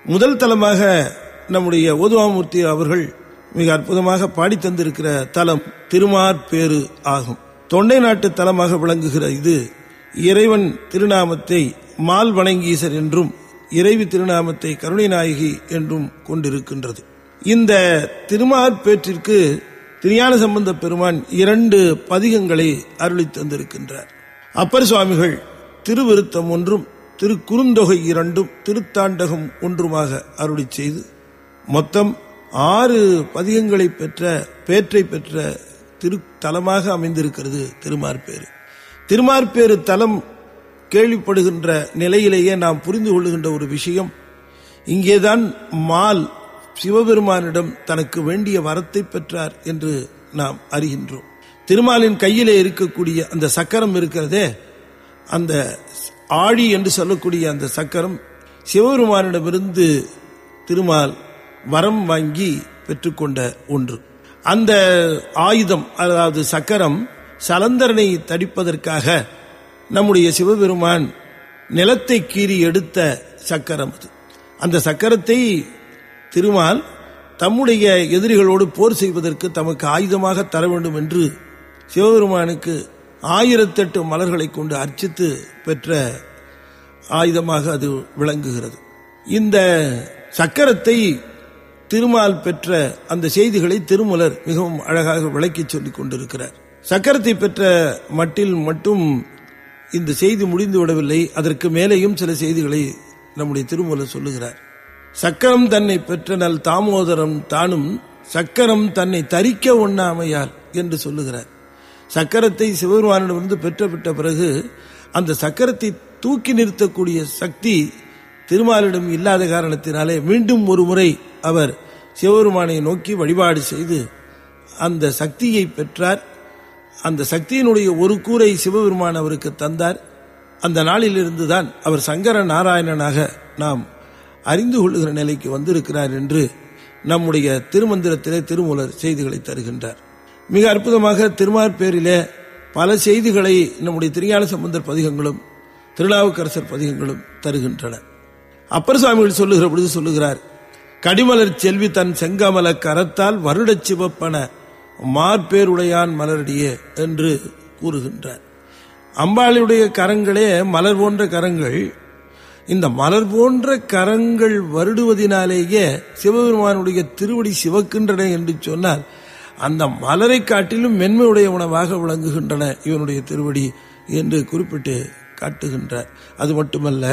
முதல் தலமாக நம்முடைய ஓதுவாமூர்த்தி அவர்கள் மிக அற்புதமாக பாடி தந்திருக்கிற தலம் திருமார்பேறு ஆகும் தொண்டை நாட்டு தலமாக விளங்குகிற இது இறைவன் திருநாமத்தை மால் வணங்கீசர் என்றும் இறைவி திருநாமத்தை கருணை நாயகி என்றும் கொண்டிருக்கின்றது இந்த திருமார்பேற்றிற்கு திருஞான சம்பந்த பெருமான் இரண்டு பதிகங்களை அருளி தந்திருக்கின்றார் அப்பர் சுவாமிகள் திருவிருத்தம் ஒன்றும் திருக்குறுந்தொகை இரண்டும் திருத்தாண்டகம் ஒன்றுமாக அருளி செய்து மொத்தம் ஆறு பதிகங்களை பெற்ற பேற்றை பெற்ற திருத்தலமாக அமைந்திருக்கிறது திருமார்பேறு திருமார்பேறு தலம் கேள்விப்படுகின்ற நிலையிலேயே நாம் புரிந்து கொள்ளுகின்ற ஒரு விஷயம் இங்கேதான் மால் சிவபெருமானிடம் தனக்கு வேண்டிய வரத்தை பெற்றார் என்று நாம் அறிகின்றோம் திருமாலின் கையிலே இருக்கக்கூடிய அந்த சக்கரம் இருக்கிறதே அந்த ஆழி என்று சொல்லக்கூடிய அந்த சக்கரம் சிவபெருமானிடமிருந்து திருமால் வரம் வாங்கி பெற்றுக்கொண்ட ஒன்று அந்த ஆயுதம் அதாவது சக்கரம் சலந்தரனை தடிப்பதற்காக நம்முடைய சிவபெருமான் நிலத்தை கீறி எடுத்த சக்கரம் அது அந்த சக்கரத்தை திருமால் தம்முடைய எதிரிகளோடு போர் செய்வதற்கு தமக்கு ஆயுதமாக தர வேண்டும் என்று சிவபெருமானுக்கு ஆயிரத்தெட்டு மலர்களை கொண்டு அர்ச்சித்து பெற்ற ஆயுதமாக அது விளங்குகிறது இந்த சக்கரத்தை திருமால் பெற்ற அந்த செய்திகளை திருமலர் மிகவும் அழகாக விளக்கி சொல்லிக் கொண்டிருக்கிறார் சக்கரத்தை பெற்ற மட்டில் மட்டும் இந்த செய்தி முடிந்து விடவில்லை அதற்கு மேலேயும் சில செய்திகளை நம்முடைய திருமலர் சொல்லுகிறார் சக்கரம் தன்னை பெற்ற நல் தாமோதரம் தானும் சக்கரம் தன்னை தரிக்க ஒண்ணாமையால் என்று சொல்லுகிறார் சக்கரத்தை சிவபெருமானிடமிருந்து பெற்ற பிறகு அந்த சக்கரத்தை தூக்கி நிறுத்தக்கூடிய சக்தி திருமாலிடம் இல்லாத காரணத்தினாலே மீண்டும் ஒரு முறை அவர் சிவபெருமானை நோக்கி வழிபாடு செய்து அந்த சக்தியை பெற்றார் அந்த சக்தியினுடைய ஒரு கூரை சிவபெருமான் அவருக்கு தந்தார் அந்த நாளிலிருந்து தான் அவர் சங்கர நாராயணனாக நாம் அறிந்து கொள்ளுகிற நிலைக்கு வந்திருக்கிறார் என்று நம்முடைய திருமந்திரத்திலே திருமூலர் செய்திகளை தருகின்றார் மிக அற்புதமாக திருமார்பேரிலே பல செய்திகளை நம்முடைய திருஞான சம்பந்தர் பதிகங்களும் திருநாவுக்கரசர் பதிகங்களும் தருகின்றன அப்பர் சுவாமிகள் சொல்லுகிற பொழுது சொல்லுகிறார் கடிமலர் செல்வி தன் செங்கமல கரத்தால் வருடச் சிவப்பன மார்பேருடையான் மலரடியே என்று கூறுகின்றார் அம்பாளுடைய கரங்களே மலர் போன்ற கரங்கள் இந்த மலர் போன்ற கரங்கள் வருடுவதினாலேயே சிவபெருமானுடைய திருவடி சிவக்கின்றன என்று சொன்னால் அந்த மலரை காட்டிலும் மென்மையுடைய உணவாக விளங்குகின்றன இவனுடைய திருவடி என்று குறிப்பிட்டு காட்டுகின்றார் அது மட்டுமல்ல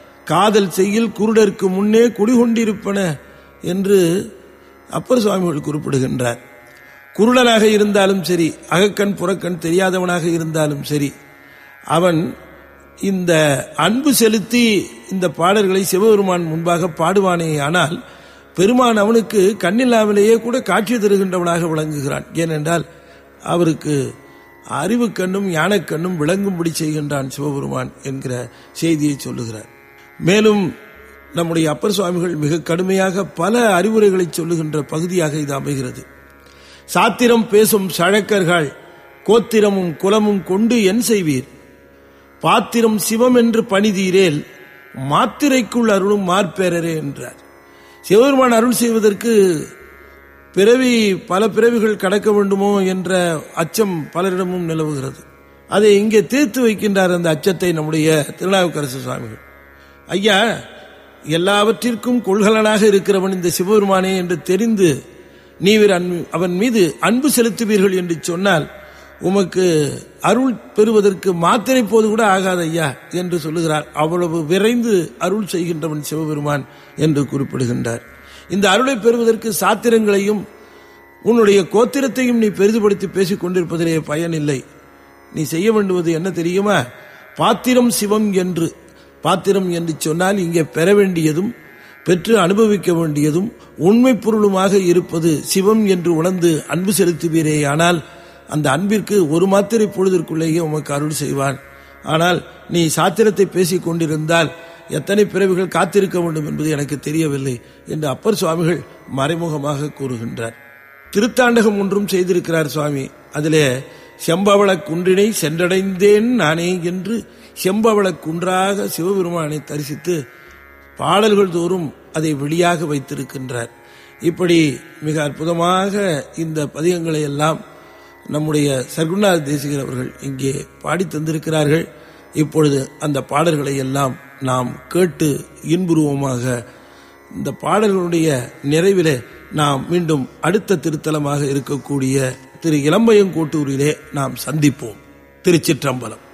காதல் செய்யில் குருடருக்கு முன்னே குடிகொண்டிருப்பன என்று அப்பர் சுவாமிகள் குறிப்பிடுகின்றார் குருடனாக இருந்தாலும் சரி அகக்கண் புறக்கண் தெரியாதவனாக இருந்தாலும் சரி அவன் இந்த அன்பு செலுத்தி இந்த பாடல்களை சிவபெருமான் முன்பாக பாடுவானே ஆனால் பெருமான் அவனுக்கு கண்ணில்லாமலேயே கூட காட்சி தருகின்றவனாக விளங்குகிறான் ஏனென்றால் அவருக்கு அறிவு கண்ணும் ஞானக்கண்ணும் விளங்கும்படி செய்கின்றான் சிவபெருமான் என்கிற செய்தியை சொல்லுகிறார் மேலும் நம்முடைய அப்பர் சுவாமிகள் மிக கடுமையாக பல அறிவுரைகளை சொல்லுகின்ற பகுதியாக இது அமைகிறது சாத்திரம் பேசும் சழக்கர்கள் கோத்திரமும் குலமும் கொண்டு என் செய்வீர் பாத்திரம் சிவம் என்று பணிதீரேல் மாத்திரைக்குள் அருளும் மார்பேரரே என்றார் சிவபெருமான் அருள் செய்வதற்கு பிறவி பல பிறவிகள் கடக்க வேண்டுமோ என்ற அச்சம் பலரிடமும் நிலவுகிறது அதை இங்கே தீர்த்து வைக்கின்றார் அந்த அச்சத்தை நம்முடைய திருநாவுக்கரசு சுவாமிகள் ஐயா எல்லாவற்றிற்கும் கொள்கலனாக இருக்கிறவன் இந்த சிவபெருமானே என்று தெரிந்து நீவர் அவன் மீது அன்பு செலுத்துவீர்கள் என்று சொன்னால் உமக்கு அருள் பெறுவதற்கு மாத்திரை போது கூட ஆகாத ஐயா என்று சொல்லுகிறார் அவ்வளவு விரைந்து அருள் செய்கின்றவன் சிவபெருமான் என்று குறிப்பிடுகின்றார் இந்த அருளை பெறுவதற்கு சாத்திரங்களையும் உன்னுடைய கோத்திரத்தையும் நீ பெரிதுபடுத்தி பேசிக் கொண்டிருப்பதிலே பயனில்லை நீ செய்ய வேண்டுவது என்ன தெரியுமா பாத்திரம் சிவம் என்று பாத்திரம் என்று சொன்னால் இங்கே பெற வேண்டியதும் பெற்று அனுபவிக்க வேண்டியதும் உண்மை பொருளுமாக இருப்பது சிவம் என்று உணர்ந்து அன்பு செலுத்துவீரே ஆனால் அந்த அன்பிற்கு ஒரு மாத்திரை பொழுதிற்குள்ளேயே உமக்கு அருள் செய்வான் ஆனால் நீ சாத்திரத்தை பேசிக் கொண்டிருந்தால் எத்தனை பிறவிகள் காத்திருக்க வேண்டும் என்பது எனக்கு தெரியவில்லை என்று அப்பர் சுவாமிகள் மறைமுகமாக கூறுகின்றார் திருத்தாண்டகம் ஒன்றும் செய்திருக்கிறார் சுவாமி அதிலே செம்பவள குன்றினை சென்றடைந்தேன் நானே என்று செம்பவள குன்றாக சிவபெருமானை தரிசித்து பாடல்கள் தோறும் அதை வெளியாக வைத்திருக்கின்றார் இப்படி மிக அற்புதமாக இந்த பதிகங்களை எல்லாம் நம்முடைய சர்க்குணாத் தேசிகர் அவர்கள் இங்கே பாடி தந்திருக்கிறார்கள் இப்பொழுது அந்த பாடல்களை எல்லாம் நாம் கேட்டு இன்புருவமாக இந்த பாடல்களுடைய நிறைவிலே நாம் மீண்டும் அடுத்த திருத்தலமாக இருக்கக்கூடிய திரு இளம்பையங்கோட்டூரிலே நாம் சந்திப்போம் திருச்சிற்றம்பலம்